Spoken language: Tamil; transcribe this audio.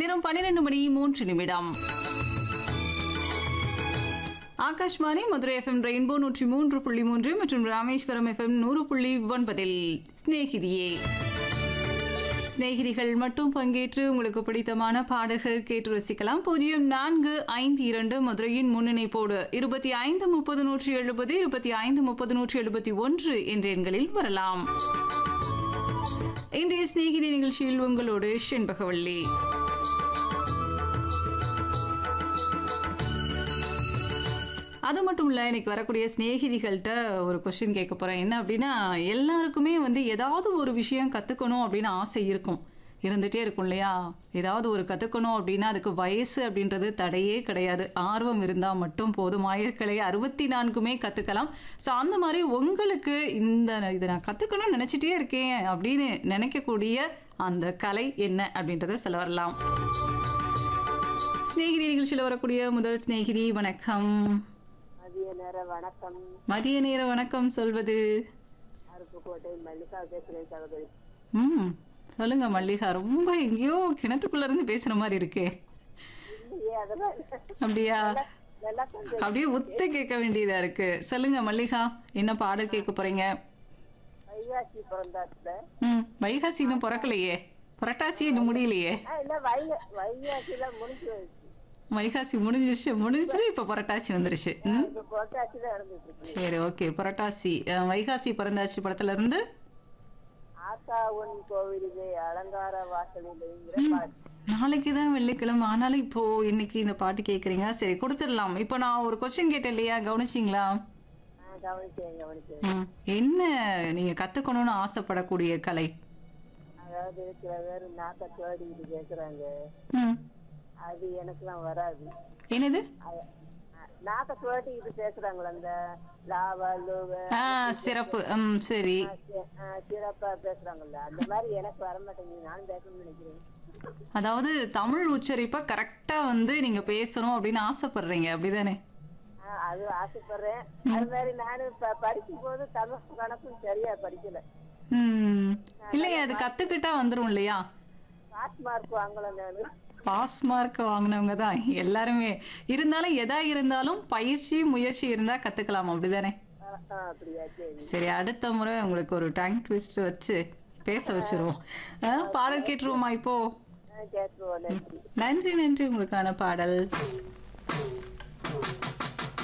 நேரம் பன்னிரண்டு மணி மூன்று நிமிடம் ஆகாஷ்வாணி மதுரை எஃப்எம் ரெயின்போ நூற்றி மூன்று புள்ளி மூன்று மற்றும் ராமேஸ்வரம் எஃப்எம் நூறு புள்ளி ஒன்பதில் சிநேகிதியே சிநேகிதிகள் மட்டும் பங்கேற்று உங்களுக்கு பிடித்தமான பாடல்கள் கேட்டு ரசிக்கலாம் பூஜ்ஜியம் நான்கு ஐந்து இரண்டு மதுரையின் முன்னிணைப்போடு இருபத்தி ஐந்து முப்பது நூற்றி எழுபது இருபத்தி ஐந்து முப்பது நூற்றி எழுபத்தி ஒன்று என்ற எண்களில் வரலாம் இன்றைய சிநேகிதி நிகழ்ச்சியில் உங்களோடு செண்பகவல்லி அது மட்டும் இல்லை இன்னைக்கு வரக்கூடிய சிநேகிதிகள்கிட்ட ஒரு கொஸ்டின் கேட்க போகிறேன் என்ன அப்படின்னா எல்லாருக்குமே வந்து ஏதாவது ஒரு விஷயம் கற்றுக்கணும் அப்படின்னு ஆசை இருக்கும் இருந்துகிட்டே இருக்கும் இல்லையா ஏதாவது ஒரு கற்றுக்கணும் அப்படின்னா அதுக்கு வயசு அப்படின்றது தடையே கிடையாது ஆர்வம் இருந்தால் மட்டும் போதும் ஆயிரக்கலை அறுபத்தி நான்குமே கற்றுக்கலாம் ஸோ அந்த மாதிரி உங்களுக்கு இந்த இதை நான் கற்றுக்கணும்னு நினச்சிட்டே இருக்கேன் அப்படின்னு நினைக்கக்கூடிய அந்த கலை என்ன அப்படின்றத சொல்ல வரலாம் சிநேகிதி நிகழ்ச்சியில் வரக்கூடிய முதல் சிநேகிதி வணக்கம் மதிய நேர வணக்கம் மதிய நேர வணக்கம் சொல்வது அருப்புக்கோட்டை மல்லிகா பேசுகிறேன் சகோதரி ம் சொல்லுங்க மல்லிகா ரொம்ப எங்கேயோ கிணத்துக்குள்ள இருந்து பேசுற மாதிரி இருக்கே இல்லையே அதெல்லாம் இல்ல. அப்படியா நல்லா கொஞ்சம் அப்படியே உத்து கேட்க வேண்டியதா இருக்கு சொல்லுங்க மல்லிகா என்ன பாடல் கேட்க போறீங்க வைகாசி பிறந்தாச்சுல ம் வைகாசி இன்னும் பிறக்கலையே புரட்டாசி இன்னும் முடியலையே ஆ இல்ல வைக வைகாசியில முடிஞ்சு போயிடுச்சு வைகாசி முடிஞ்சிருச்சு முடிஞ்சிட்டு இப்போ புரட்டாசி வந்துருச்சு ம் இப்ப புரட்டாசியில நடந்துட்டு இருக்கு சரி ஓகே புரட்டாசி அஹ், வைகாசி பிறந்தாச்சு படத்துல இருந்து ஆத்தா உன் கோவிலுக்கு அலங்கார வாசலிலேங்கிற பாட்டு நாளைக்கு தான் வெள்ளிக்கிழமை ஆனாலும் இப்போ இன்னைக்கு இந்த பாட்டு கேட்குறீங்க சரி கொடுத்துடலாம் இப்போ நான் ஒரு கொஸ்டின் கேட்டேன் இல்லையா கவனிச்சிங்களா ஆ கவனிச்சேன் கவனிச்சேன் ம். என்ன நீங்க கத்துக்கணும்னு ஆசைப்படக்கூடிய கலை அதாவது சில பேர் நாக்க தேடிக்கிட்டு கேக்குறாங்க ம். அது எனக்குலாம் வராது என்னது அ- அ, நாக்க தேடிக்கிட்டு பேசுறாங்களே அந்த லாவா லோவ ஆ சிறப்பு ம் சரி சிறப்பா பேசுறாங்கல்ல அந்த மாதிரி எனக்கு வர மாட்டேங்குது நானும் பேசணும்னு நினைக்கிறேன் அதாவது தமிழ் உச்சரிப்பை கரெக்டா வந்து நீங்க பேசணும் அப்படின்னு ஆசைப்படுறீங்க அப்படிதானே ஆ, அது ஆசைப்படுறேன் அது மாதிரி நானும் இப்ப படிக்கும் போது தமிழ் கணக்கும் சரியா படிக்கல ம் இல்லையே அது கத்துக்கிட்டா வந்துரும் இல்லையா பாஸ் மார்க் வாங்கல நானு பாஸ் மார்க் வாங்கினவங்க தான் எல்லாருமே இருந்தாலும் எதா இருந்தாலும் பயிற்சி முயற்சி இருந்தா கத்துக்கலாம் அப்படிதானே ஆ, ஆ, அப்படியா சரி சரி அடுத்த முறை உங்களுக்கு ஒரு டேங்க் ட்விஸ்ட் வச்சு பேச வச்சிருவோம் ஆ, பாடல் கேட்டுருவோமா இப்போ கேட்டுருவோம் நன்றி நன்றி நன்றி உங்களுக்கான பாடல்